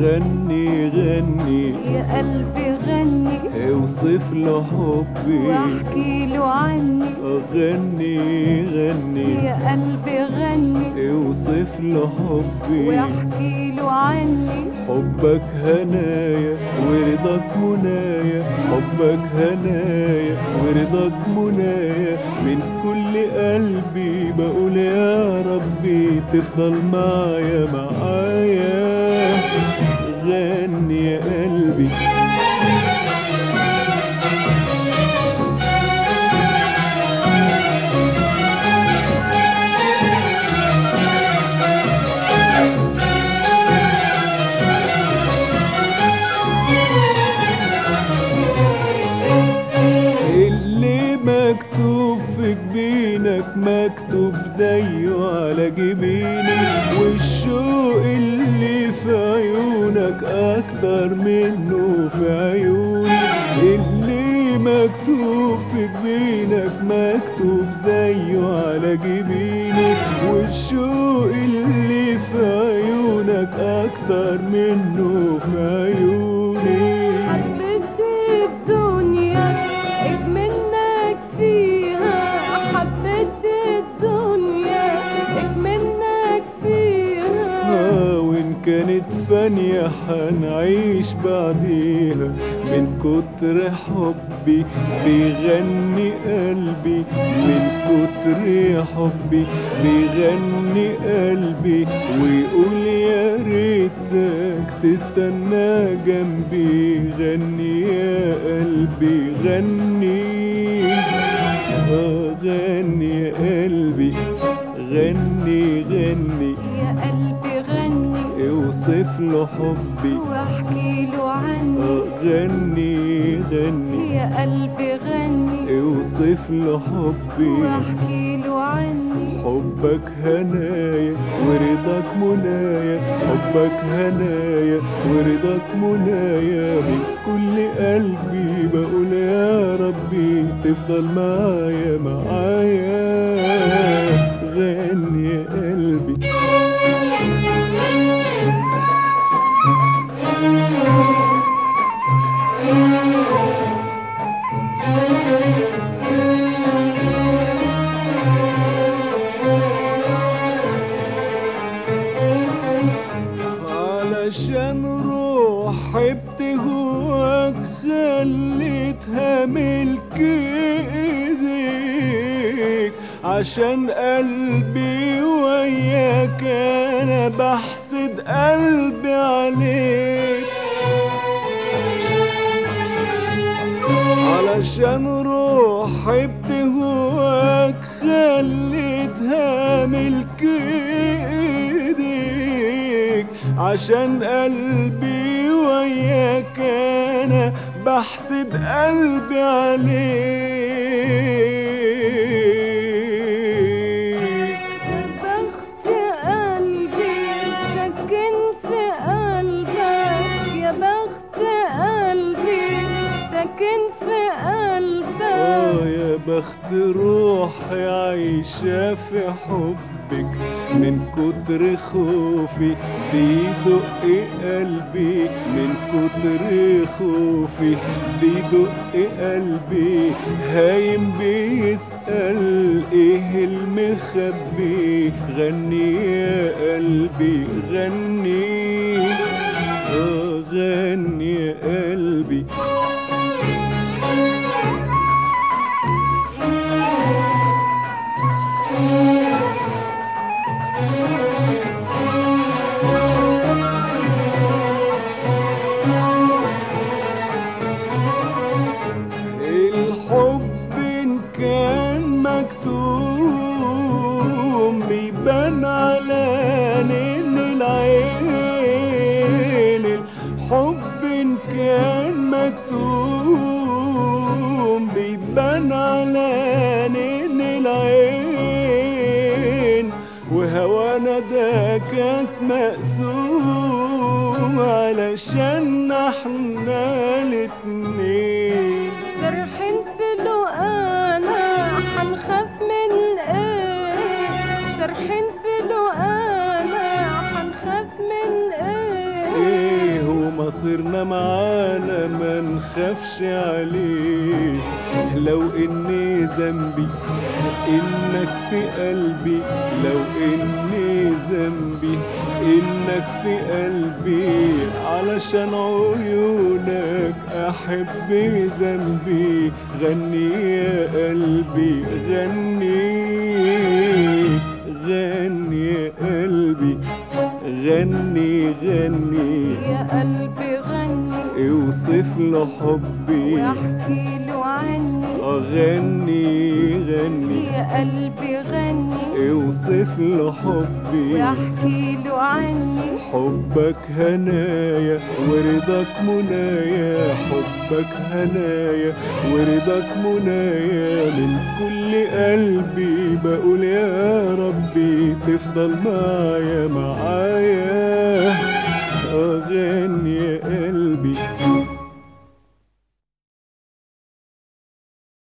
غني غني يا قلبي غني اوصف له حبي واحكي له عني غني غني يا قلبي غني اوصف له حبي واحكي له عني حبك هنايا ورضاك منايا حبك هنايا ورضاك منايا من كل قلبي بقول يا ربي تفضل معايا معايا غني يا قلبي اللي مكتوب في جبينك مكتوب زيه على جبيني والشوق اللي في عيونك اكتر منه في عيوني اللي مكتوب في جبينك مكتوب زيه على جبيني والشوق اللي في عيونك اكتر منه في عيوني حبيت الدنيا اجملك فيها حبيت الدنيا اجملك فيها آه وإن كانت فانية حنعيش بعديها من كتر حبي بيغني قلبي من كتر حبي بيغني قلبي ويقول يا ريتك تستنى جنبي غني يا قلبي غني آه غني يا قلبي غني غني يا قلبي غني اوصف له حبي واحكي له عني آه غني غني يا قلبي غني اوصف له حبي واحكي له عني حبك هنايا ورضاك منايا حبك هنايا ورضاك منايا من كل قلبي بقول يا ربي تفضل معايا معايا غني يا قلبي علشان روحي بتهواك خليتها ملك ايديك عشان قلبي وياك انا بحسد قلبي عليك علشان روحي بتهواك خليتها ملك ايديك عشان قلبي وياك انا بحسد قلبي عليك يا بخت قلبي سكن في قلبك يا بخت قلبي سكن في قلبك آه يا بخت روحي عايشة في حبك من كتر خوفي بيدق قلبي من كتر خوفي بيدق قلبي هايم بيسأل ايه المخبي غني يا قلبي غني آه غني يا قلبي الحب إن كان مكتوم بيبان على عينين العين الحب إن كان مكتوم بيبان على عينين العين وهوانا ده كاس مقسوم علشان احنا الاتنين سرحين في لقانا حنخاف من ايه سرحين في لقانا حنخاف من ايه ايه مصيرنا معانا ما نخافش عليه لو اني ذنبي انك في قلبي لو اني ذنبي انك في قلبي علشان عيونك احب ذنبي غني يا قلبي غني غني يا قلبي غني غني يا قلبي غني اوصف له حبي واحكي له عني غني غني يا قلبي غني اوصف له حبي واحكي له عني حبك هنايا ورضاك منايا حبك هنايا ورضاك منايا من كل قلبي بقول يا ربي تفضل معايا معايا اغني يا قلبي